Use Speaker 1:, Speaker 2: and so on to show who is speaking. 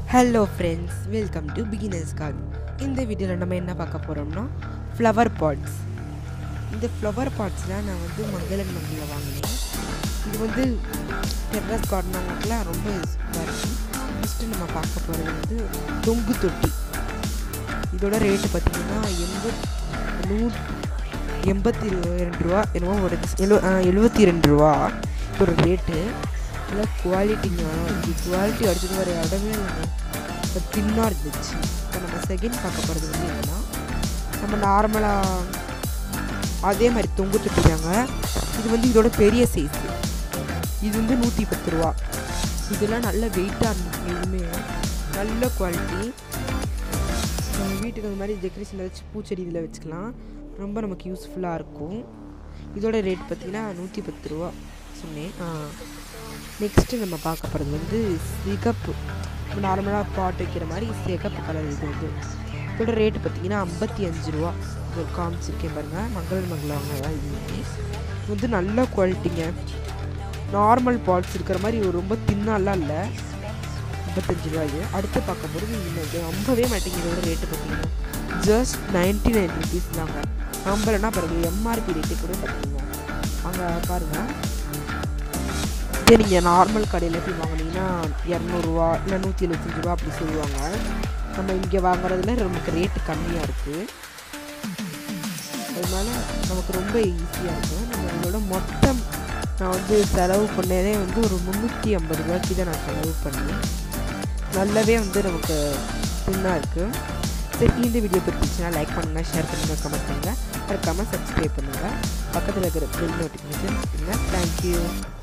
Speaker 1: hello friends welcome to beginners card இந்த வீடியோவில் நம்ம என்ன பார்க்க போகிறோம்னா ஃப்ளவர் பாட்ஸ் இந்த ஃப்ளவர் பாட்ஸ்லாம் நான் வந்து மங்களன் மண்டியில் வாங்கினேன் இது வந்து டெர்ரஸ் கார்டனவங்களுக்குலாம் ரொம்ப யூஸ்ஃபுல்லாக இருக்கும் ஃபஸ்ட்டு நம்ம பார்க்க போகிறது வந்து தொங்கு தொட்டி இதோட ரேட்டு பார்த்தீங்கன்னா எண்பத் நூ எண்பத்தி ரெண்டு ரூபா என்னமோ ஒரு எழு எழுபத்தி ரெண்டு ரூபா ஒரு ரேட்டு நல்லா குவாலிட்டிங்க இது குவாலிட்டி அடிச்சது வர இடமே இல்லைங்க இப்போ தின்னாக இருந்துச்சு இப்போ நம்ம செகண்ட் பார்க்க போகிறது வந்து என்னன்னா நம்ம நார்மலாக அதே மாதிரி தொங்கு தொட்டிதாங்க இது வந்து இதோட பெரிய சைஸ் இது வந்து நூற்றி பத்து ரூபா இதெல்லாம் நல்ல வெயிட்டாக இருந்துச்சு இதுவுமே நல்ல குவாலிட்டி நம்ம வீட்டுக்கு அந்த மாதிரி டெக்கரேஷன் வச்சு பூச்செடி இதில் வச்சுக்கலாம் ரொம்ப நமக்கு யூஸ்ஃபுல்லாக இருக்கும் இதோட ரேட் பார்த்திங்கன்னா நூற்றி பத்து ரூபா சொன்னேன் நெக்ஸ்ட்டு நம்ம பார்க்க போகிறது வந்து சிகப்பு நார்மலாக பாட் வைக்கிற மாதிரி சிகப்பு கலர் இது வந்து இதோட ரேட்டு பார்த்தீங்கன்னா ஐம்பத்தி அஞ்சு ரூபா இது ஒரு காமிச்சிருக்கேன் பாருங்கள் மங்கள மங்களவங்க தான் இது இது வந்து நல்ல குவாலிட்டிங்க நார்மல் பாட்ஸ் இருக்கிற மாதிரி ஒரு ரொம்ப தின்னாலாம் இல்லை ஐம்பத்தஞ்சு ரூபாய் அடுத்து பார்க்க போகிறது இது நம்பவே மாட்டேங்குது இதோட ரேட்டு பார்த்தீங்கன்னா ஜஸ்ட் நைன்டி நைன் ருபீஸ் தாங்க நம்பலைன்னா பாருங்கள் எம்ஆர்பி ரேட்டு கூட பார்த்தீங்க அங்கே பாருங்கள் இதே நீங்கள் நார்மல் கடையில் போய் வாங்கினீங்கன்னா இரநூறுவா இல்லை நூற்றி எழுபத்தஞ்சி ரூபா அப்படி சொல்லுவாங்க நம்ம இங்கே வாங்குறதுல நமக்கு ரேட்டு கம்மியாக இருக்குது அதனால நமக்கு ரொம்ப ஈஸியாக இருக்கும் நம்ம இதோட மொத்தம் நான் வந்து செலவு பண்ணதே வந்து ஒரு முந்நூற்றி ஐம்பது ரூபாய்க்கு தான் நான் செலவு பண்ணேன் நல்லாவே வந்து நமக்கு தின்னாக இருக்குது சரி இந்த வீடியோ பிடிச்சிச்சுன்னா லைக் பண்ணுங்கள் ஷேர் பண்ணுங்கள் கமெண்ட் பண்ணுங்கள் மறக்காமல் சப்ஸ்கிரைப் பண்ணுங்கள் பக்கத்தில் இருக்கிற பெல் நோட்டிஃபிகேஷன் தேங்க்யூ